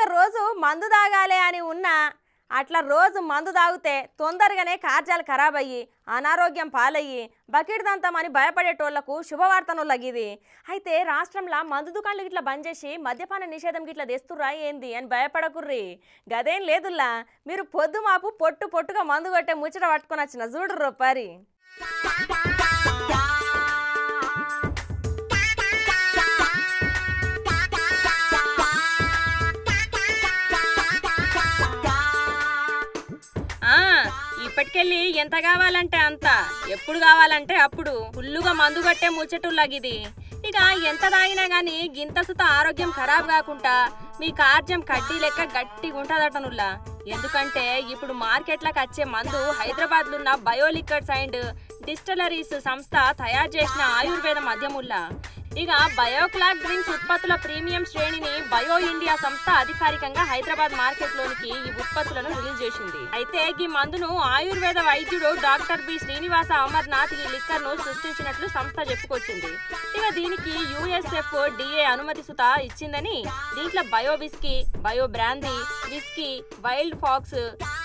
రోజు మందు తాగాలి అని ఉన్నా అట్లా రోజు మందు తాగితే తొందరగానే కార్యాలు ఖరాబ్ అయ్యి అనారోగ్యం పాలయ్యి బకెట్ దంతామని భయపడేటోళ్లకు శుభవార్తనుల్లగిది అయితే రాష్ట్రంలో మందు దుకాణాలు ఇట్లా బంద్ చేసి మద్యపాన నిషేధం ఇట్లా తెస్తుర్రా ఏంది అని భయపడకుర్రి గదేం లేదుల్లా మీరు పొద్దు మాపు పొట్టు పొట్టుగా మందు కొట్టే ముచ్చట పట్టుకొని వచ్చిన చూడు రొప్పారి ఆ ఇప్పటికెళ్ళి ఎంత కావాలంటే అంత ఎప్పుడు కావాలంటే అప్పుడు ఫుల్లుగా మందు కట్టే ముచ్చటులాగిది ఇక ఎంత తాగినా గానీ గింత సుత ఆరోగ్యం ఖరాబ్ కాకుండా మీ కార్యం కడ్డీ లెక్క గట్టిగా ఉంటదటనుల్లా ఎందుకంటే ఇప్పుడు మార్కెట్లకు వచ్చే మందు హైదరాబాద్ ఉన్న బయోలిక్విడ్స్ అండ్ డిస్టిలరీస్ సంస్థ తయారు చేసిన ఆయుర్వేద మద్యముల్లా ఇక బయోక్లాక్ డ్రింక్స్ ఉత్పత్తుల ప్రీమియం శ్రేణిని బయో ఇండియా సంస్థ అధికారికంగా హైదరాబాద్ మార్కెట్ లోనికి ఈ ఉత్పత్తులను రిలీజ్ చేసింది అయితే ఈ మందును ఆయుర్వేద వైద్యుడు డాక్టర్ బి శ్రీనివాస అమర్నాథ్ ఈ లిక్కర్ ను సృష్టించినట్లు సంస్థ చెప్పుకొచ్చింది ఇక దీనికి యుఎస్ఎఫ్ డిఏ అనుమతి సుత ఇచ్చిందని దీంట్లో bio whisky bio brandy whisky Wild Fox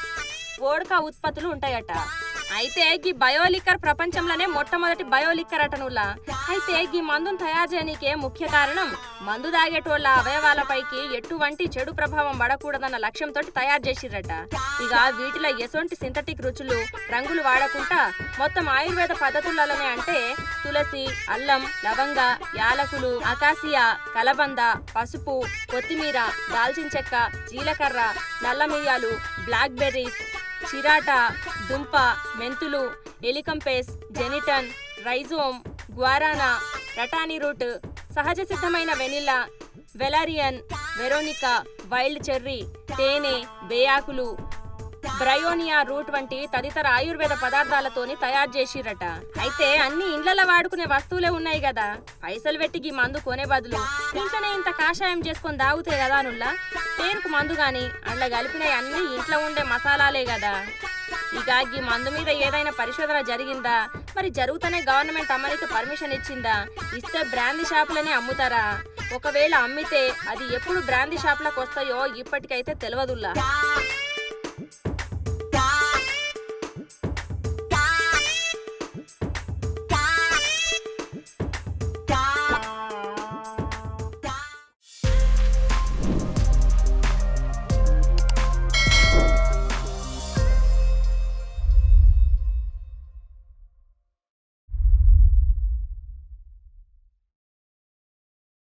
vodka ఉత్పత్తులు ఉంటాయట అయితే గీ బయోలిక్కర్ ప్రపంచంలోనే మొట్టమొదటి బయోలిక్కర్ అటనుల్లా అయితే గీ మందును తయారు చేయడానికే ముఖ్య కారణం మందు తాగేటోళ్ళ అవయవాలపైకి ఎటువంటి చెడు ప్రభావం పడకూడదన్న లక్ష్యంతో తయారు చేసిర్రట ఇక వీటిలో ఎసొంటి సింథటిక్ రుచులు రంగులు వాడకుండా మొత్తం ఆయుర్వేద పద్ధతులలోనే అంటే తులసి అల్లం లవంగ యాలకులు అకాసియా కలబంద పసుపు కొత్తిమీర దాల్చిన చెక్క జీలకర్ర నల్ల మిరియాలు బ్లాక్ బెర్రీస్ చిరాట దుంప మెంతులు elecampane gentian rhizome guarana rhatany root సహజ సిద్ధమైన vanilla valerian veronica wild cherry తేనె బేయాకులు బ్రయోనియా రూట్ వంటి తదితర ఆయుర్వేద పదార్థాలతోని తయారు చేసిరట అయితే అన్ని ఇండ్లలో వాడుకునే వస్తువులే ఉన్నాయి కదా పైసలు పెట్టి ఈ మందు కొనే బదులు ఇంట్లోనే ఇంత కాషాయం చేసుకొని తాగుతే కదా నుల్లా పేరుకు మందు గాని అందులో కలిపినవి అన్ని ఇంట్లో ఉండే మసాలాలే కదా ఇక ఈ మందు మీద ఏదైనా పరిశోధన జరిగిందా మరి జరుగుతూనే గవర్నమెంట్ అమ్మడానికి పర్మిషన్ ఇచ్చిందా ఇస్తే బ్రాందీ షాపులనే అమ్ముతారా ఒకవేళ అమ్మితే అది ఎప్పుడు బ్రాందీ షాపులకు వస్తాయో ఇప్పటికైతే తెలియదుల్లా